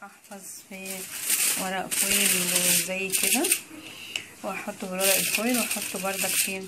هحفظ في ورق فويل زي كده واحطه في ورق الفويل واحطه بردك فين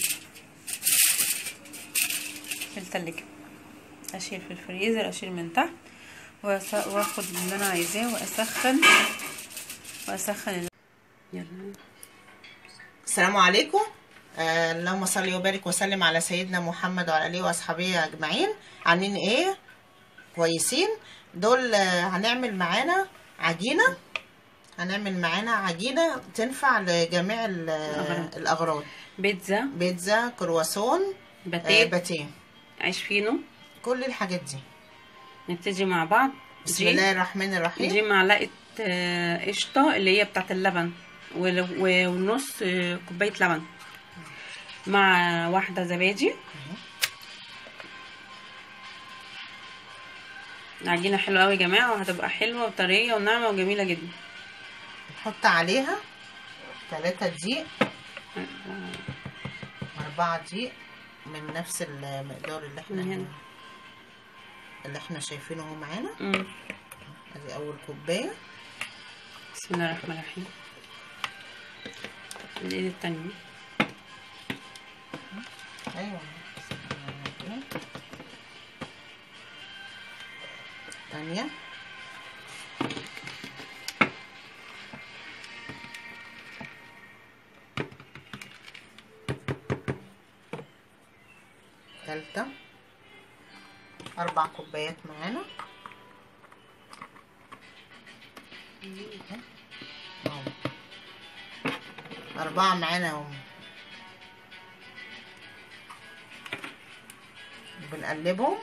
في التلاجة اشيل في الفريزر اشيل من تحت وأس- واخد اللي انا عايزاه واسخن واسخن ال- يلا السلام عليكم آه اللهم صل وبارك وسلم على سيدنا محمد وعلى اله واصحابه اجمعين عاملين ايه كويسين دول آه هنعمل معانا عجينه هنعمل معانا عجينه تنفع لجميع ال- الأغراض. الاغراض بيتزا بيتزا كرواسون آه باتيه باتيه عيش فينو كل الحاجات دي نبتدي مع بعض بسم دي- الله الرحمن دي الرحيم معلقة آه، قشطة اللي هي بتاعت اللبن ول- و- ونص آه، كوباية لبن مع واحدة زبادي العجينة حلوة قوي يا جماعة وهتبقى حلوة وطرية وناعمة وجميلة جدا نحط عليها ثلاثة دقيق أربعة دقيق من نفس المقدار اللي احنا من هنا. اللي احنا شايفينه اهو معانا مم. ادي اول كوبايه بسم الله الرحمن الرحيم الايد التانية ايوه تانية تالتة أربع كوبايات معانا أهو. أربعة معانا اهو بنقلبهم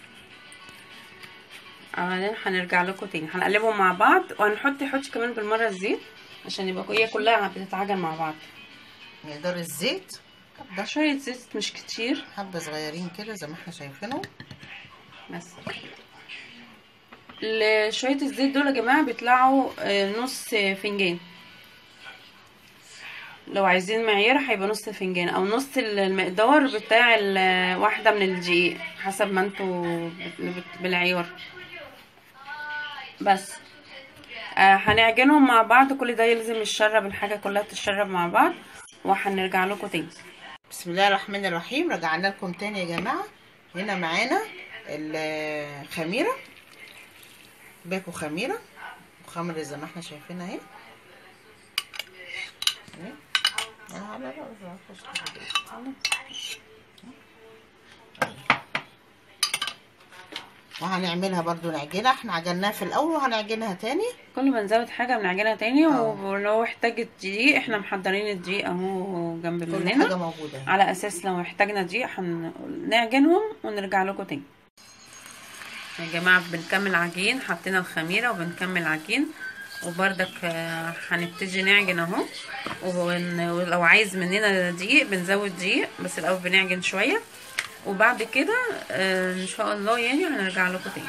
بعدين هنرجع لكم تاني هنقلبهم مع بعض وهنحط حط كمان بالمرة الزيت عشان يبقى هي كلها بتتعجن مع بعض مقدار الزيت ده شوية زيت مش كتير حبة صغيرين كده زي ما احنا شايفينهم بس ال- شوية الزيت دول يا جماعة بيطلعوا آه، نص فنجان لو عايزين معيار هيبقى نص فنجان او نص ال- المقدار بتاع ال- واحدة من الدقيق حسب ما انتوا بت- بت- بالعيار بس آه هنعجنهم مع بعض كل ده يلزم الشرب الحاجة كلها تتشرب مع بعض وهنرجع لكم تاني بسم الله الرحمن الرحيم رجعنا لكم تاني يا جماعة هنا معانا الخميرة باكو خميرة وخمر زي ما احنا شايفينها اهي اهي. آه، لا، لا، لا، خش كده. وهنعملها برضو نعجنها احنا عجناها في الاول وهنعجنها تاني كل ما نزود حاجة بنعجنها تاني اه. ولو احتاجت دقيق احنا محضرين الدقيق اهو جنب كل مننا حاجة موجودة اهي. على اساس لو احتاجنا دقيق هنعجنهم ونرجع لكم تاني يا جماعة بنكمل عجين حطينا الخميرة وبنكمل عجين وبردك آه، هنبتدي نعجن اهو وبن- ولو عايز مننا دقيق بنزود دقيق بس الاول بنعجن شوية وبعد كده آه، ان شاء الله يعني هنرجع لكم تاني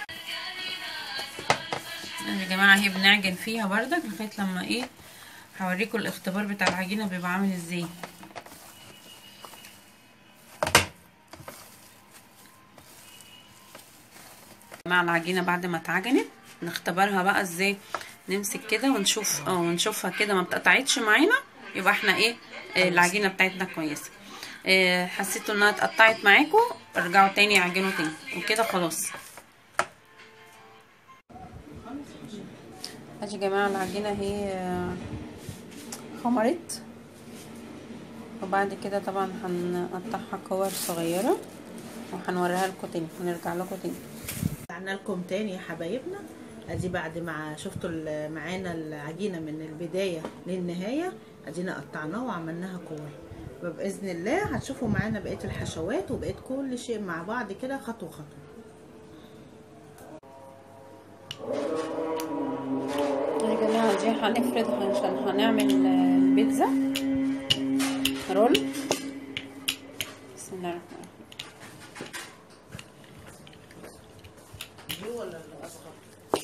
يا جماعة اهي بنعجن فيها بردك لغاية لما ايه هوريكم الاختبار بتاع العجينة بيبقى عامل ازاي مع العجينة بعد ما اتعجنت نختبرها بقى ازاي نمسك كده ونشوف اه ونشوفها كده ما بتقطعتش معانا يبقى احنا ايه آه، العجينة بتاعتنا كويسة آه، حسيتوا انها اتقطعت معاكم ارجعوا تاني عجنوا تاني وكده خلاص ادي يا جماعة العجينة اهي آه، خمرت وبعد كده طبعا هنقطعها كور صغيرة وهنوريها لكم تاني هنرجع لكم تاني رجعنا لكم تاني يا حبايبنا ادي بعد ما شفتوا ال- معانا العجينه من البدايه للنهايه ادينا قطعناها وعملناها كور وباذن الله هتشوفوا معانا بقيه الحشوات وبقيه كل شيء مع بعض كده خطوه خطوه يا جماعة دي هنفرد عشان هنعمل البيتزا رول بسم الله الرحمن الرحيم دي ولا الاصغر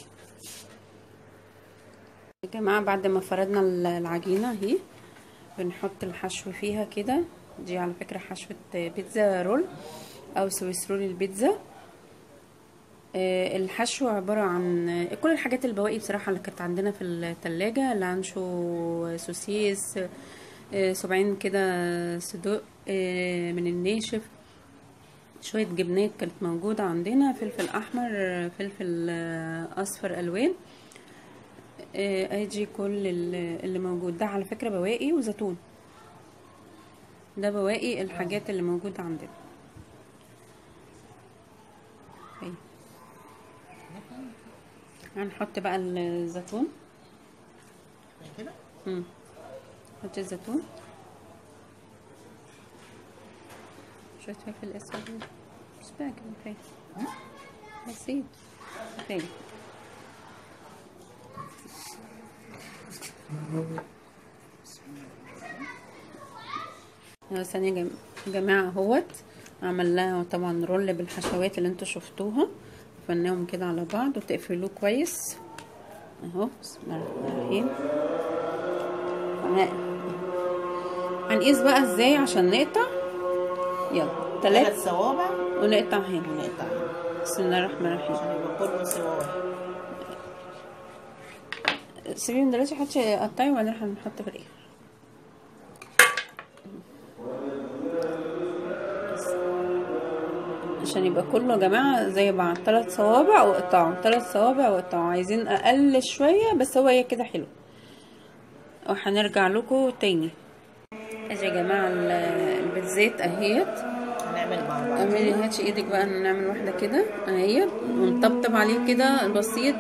يا جماعة بعد ما فردنا العجينة اهي بنحط الحشو فيها كده دي على فكرة حشوة بيتزا رول او سويس رول البيتزا آه، الحشو عبارة عن آه، كل الحاجات البواقي بصراحة اللي كانت عندنا في التلاجة لانشو سوسيس آه، سبعين كده صدوق آه، من الناشف شوية جبنات كانت موجودة عندنا فلفل أحمر آه، فلفل آه، أصفر ألوان آه، ادي كل ال- اللي موجود ده على فكرة بواقي وزيتون ده بواقي الحاجات اللي موجودة عندنا أهي. هنحط بقى الزيتون كده مم. حط الزيتون شوية فلفل أسود مش بقى كده كفاية بسيط كفاية يا ثانية جم- جماعة اهوت عمل لها طبعا رول بالحشوات اللي انتوا شفتوها فناهم كده على بعض وتقفلوه كويس اهو بسم الله الرحمن الرحيم هن- هنقيس بقى ازاي عشان نقطع يلا تلات ثلاث صوابع ونقطع هنا ونقطع بسم الله الرحمن الرحيم عشان يبقى كله سوا واحد سيبيهم دلوقتي حطي قطعي وبعدين هنحط في الاخر عشان يبقى كله يا جماعه زي بعض ثلاث صوابع وقطعوا ثلاث صوابع وقطعوا عايزين اقل شويه بس هو هي كده حلو وهنرجع لكم تاني ادي يا جماعه ال- البيتزات اهيت هنعمل مع بعض اعملي هاتي ايدك بقى نعمل واحده كده اهيت ونطبطب عليه كده بسيط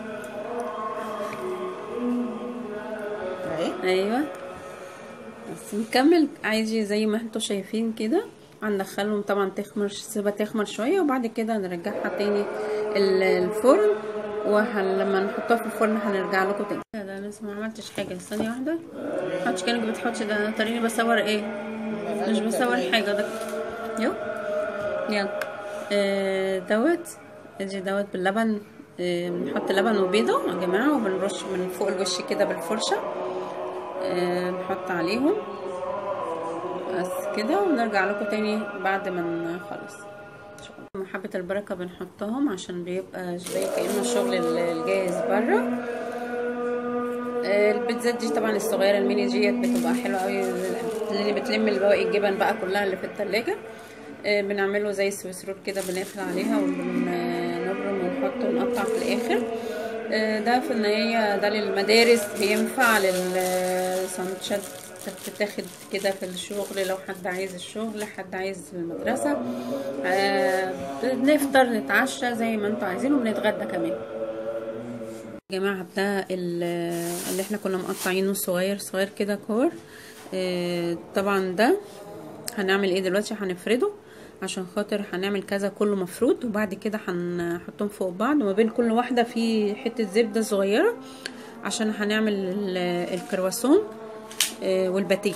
اهي ايوه بس نكمل عادي زي ما انتوا شايفين كده هندخلهم طبعا تخمر سيبها تخمر شويه وبعد كده نرجعها تاني ال- الفرن ولما نحطها في الفرن هنرجع لكم تاني لا ده لسه ما عملتش حاجه ثانيه واحده حطش كانك بتحطش ده تريني بصور ايه مش بصور حاجه ده يو يلا آه دوت ادي دوت باللبن آه بنحط لبن وبيضه يا جماعه وبنرش من فوق الوش كده بالفرشه آه، نحط عليهم بس كده ونرجع لكم تاني بعد ما نخلص محبة البركة بنحطهم عشان بيبقى زي كأنه الشغل ال- الجاهز بره آه، البيتزات دي طبعا الصغيرة الميني ديت بتبقى حلوة قوي اللي بتلم البواقي الجبن بقى كلها اللي في التلاجة آه، بنعمله زي سويس رول كده بنقفل عليها وبنبرم ونحط ونقطع في الآخر آه، ده في النهاية ده للمدارس بينفع للساندوتشات تتاخد كده في الشغل لو حد عايز الشغل حد عايز المدرسة آه، بنفطر نتعشى زي ما انتوا عايزين وبنتغدى كمان يا جماعة ده ال- اللي احنا كنا مقطعينه صغير صغير كده كور آه، طبعا ده هنعمل ايه دلوقتي هنفرده عشان خاطر هنعمل كذا كله مفروض وبعد كده هنحطهم فوق بعض وما بين كل واحدة في حتة زبدة صغيرة عشان هنعمل ال- الكرواسون آه، والباتيه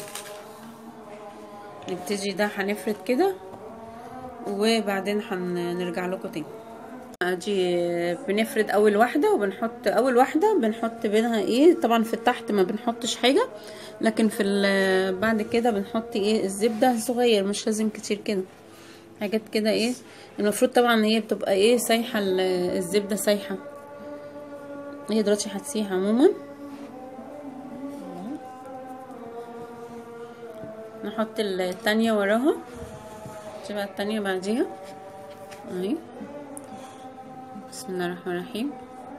نبتدي ده هنفرد كده وبعدين هنرجع لكم تاني ادي بنفرد اول واحده وبنحط اول واحده بنحط بينها ايه طبعا في التحت ما بنحطش حاجه لكن في ال- بعد كده بنحط ايه الزبده صغير مش لازم كتير كده حاجات كده ايه المفروض طبعا هي بتبقى ايه سايحه ال- الزبده سايحه هي دلوقتي هتسيح عموما نحط التانية وراها تبقى التانية بعديها اهي بسم الله الرحمن الرحيم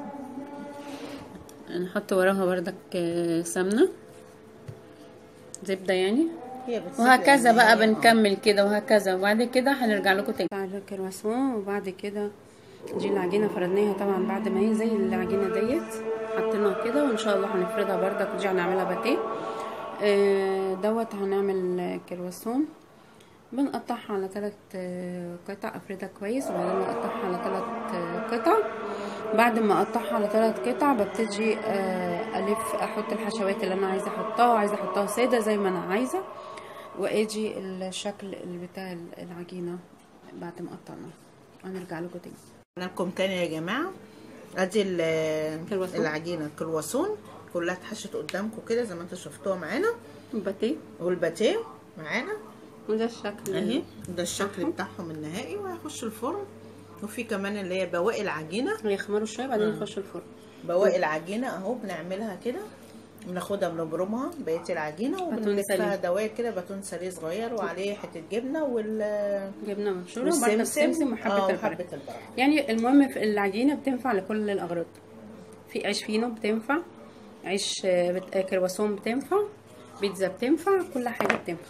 نحط وراها بردك آه، سمنة زبدة يعني هي بتسيب وهكذا لأن بقى هي- بنكمل كده وهكذا وبعد كده هنرجع لكم تاني بعد الكرواسون وبعد كده دي العجينة فردناها طبعا بعد ما هي زي العجينة ديت حطيناها كده وان شاء الله هنفردها بردك ودي هنعملها باتيه آه، دوت هنعمل كرواسون بنقطعها على ثلاث قطع افردها كويس وبعدين نقطعها على ثلاث قطع بعد ما اقطعها على ثلاث قطع ببتدي آه، الف احط الحشوات اللي انا عايزه احطها وعايزه احطها ساده زي ما انا عايزه واجي الشكل اللي بتاع العجينه بعد ما قطعناها هنرجع لكم تاني قلنا لكم تاني يا جماعه ادي ال- كرواسون. العجينه الكرواسون كلها اتحشت قدامكم كده زي ما انتم شفتوها معانا باتيه والباتيه معانا وده الشكل اهي ده الشكل بتاعهم النهائي وهيخش الفرن وفي كمان اللي هي بواقي العجينه يخمروا شويه بعدين يخشوا الفرن بواقي العجينه اهو بنعملها كده بناخدها بنبرمها بقيه العجينه وبنلفها سليم. دوائر كده باتون ساليه صغير وعليه حته جبنه وال جبنه مبشوره وبعدين السمسم وحبه اه البرد وحبه البرد يعني المهم في العجينه بتنفع لكل الاغراض في عيش فينو بتنفع عيش آه، بت- آه، كرواسون بتنفع بيتزا بتنفع كل حاجه بتنفع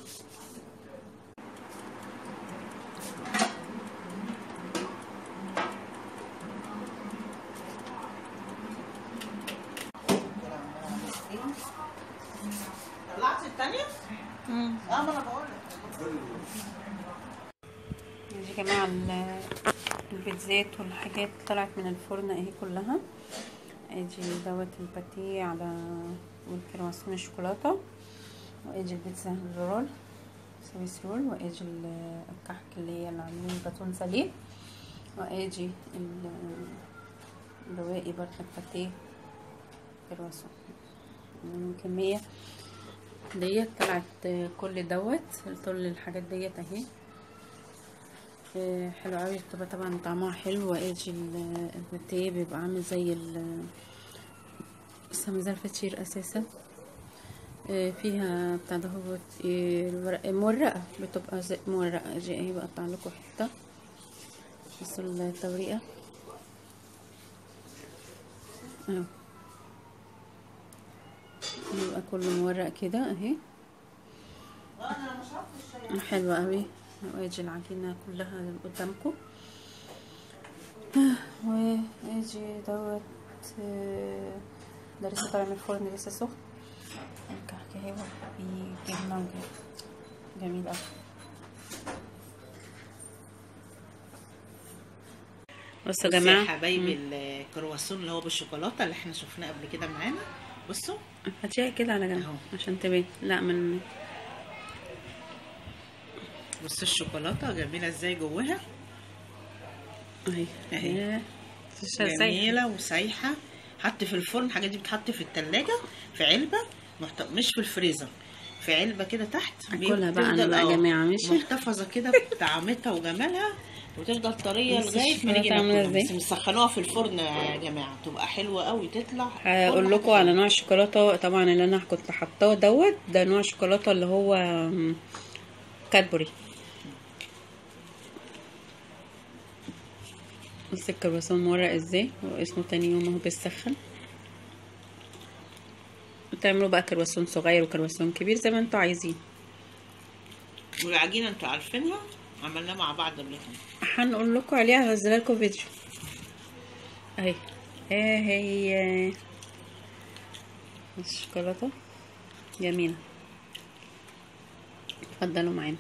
طلعت الثانيه؟ اه ما انا بقول لك يا جماعه ال- البيتزات والحاجات طلعت من الفرن اهي كلها ادي دوت الباتيه على والكرواسون الشوكولاته وادي البيتزا الرول سويس رول وادي ال- الكحك اللي هي اللي عاملين باتون سليم وادي ال- البواقي برضه الباتيه كرواسون يعني كمية ديت طلعت كل دوت كل الحاجات ديت اهي آه، حلو قوي بتبقى طبعا طعمها حلو واجي ال- الباتيه بيبقى عامل زي ال لسه زي الفطير اساسا آه، فيها بتاع ده هو الورق مورقة بتبقى زي مورقة اجي اهي بقطع لكم حتة بس التوريقة اهو يبقى كله مورق كده اهي حلوة قوي واجي العجينة كلها قدامكم واجي دوت آه، ده لسه طالع من الفرن لسه سخن الكحك اهي في جبنة وجبنة جميل اوي بصوا يا بصوا يا جماعة حبايبي الكرواسون اللي هو بالشوكولاته اللي احنا شفناه قبل كده معانا بصوا هاتيها كده على جنب أهو. عشان تبان لا من بصوا الشوكولاته جميله ازاي جواها اهي أهي. اهي جميلة جميله وسايحه حط في الفرن الحاجات دي بتحط في التلاجة في علبه محت... مش في الفريزر في علبه كده تحت أكلها بقى أنا بتفضل- بقى يا آه، جماعة، ماشي؟ محتفظه كده بطعمتها وجمالها وتفضل طريه بص لغايه ما نيجي الشوكولاتة عاملة ناكلها إزاي؟ بس مسخنوها في الفرن يا جماعه تبقى حلوه قوي تطلع هقول كل لكم حاجة على نوع الشوكولاته طبعا اللي انا كنت حاطاه دوت ده نوع الشوكولاته اللي هو م، كادبوري بص الكرواسون مورق ازاي واسمه تاني يوم اهو بيسخن تعملوا بقى كرواسون صغير وكرواسون كبير زي ما انتوا عايزين والعجينه انتوا عارفينها عملناها مع بعض قبل كده هنقول لكم عليها هنزلها لكم فيديو اهي ايه هي الشوكولاته جميله اتفضلوا معانا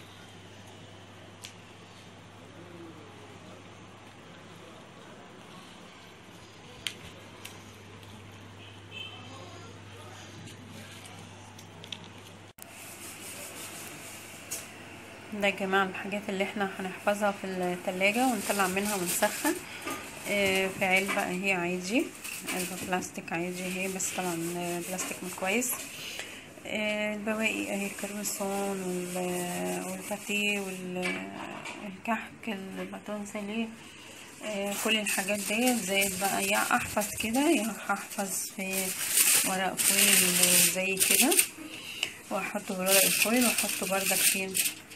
ده يا جماعة الحاجات اللي احنا هنحفظها في التلاجة ونطلع منها ونسخن آه، في علبة اهي عادي علبة بلاستيك عادي اهي بس طبعا آه، بلاستيك مش كويس آه، البواقي اهي الكرواسون وال- والباتيه والكحك الباتون ساليه آه، كل الحاجات دي زائد بقى يا احفظ كده يا هحفظ في ورق فويل زي كده واحطه بورق الفويل واحطه بردك فين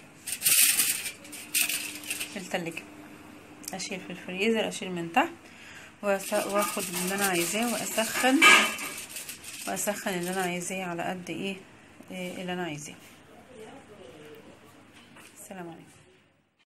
في التلاجة اشيل في الفريزر اشيل من تحت وأس- واخد اللي انا عايزاه واسخن واسخن اللي انا عايزاه على قد ايه إيه اللي انا عايزاه السلام عليكم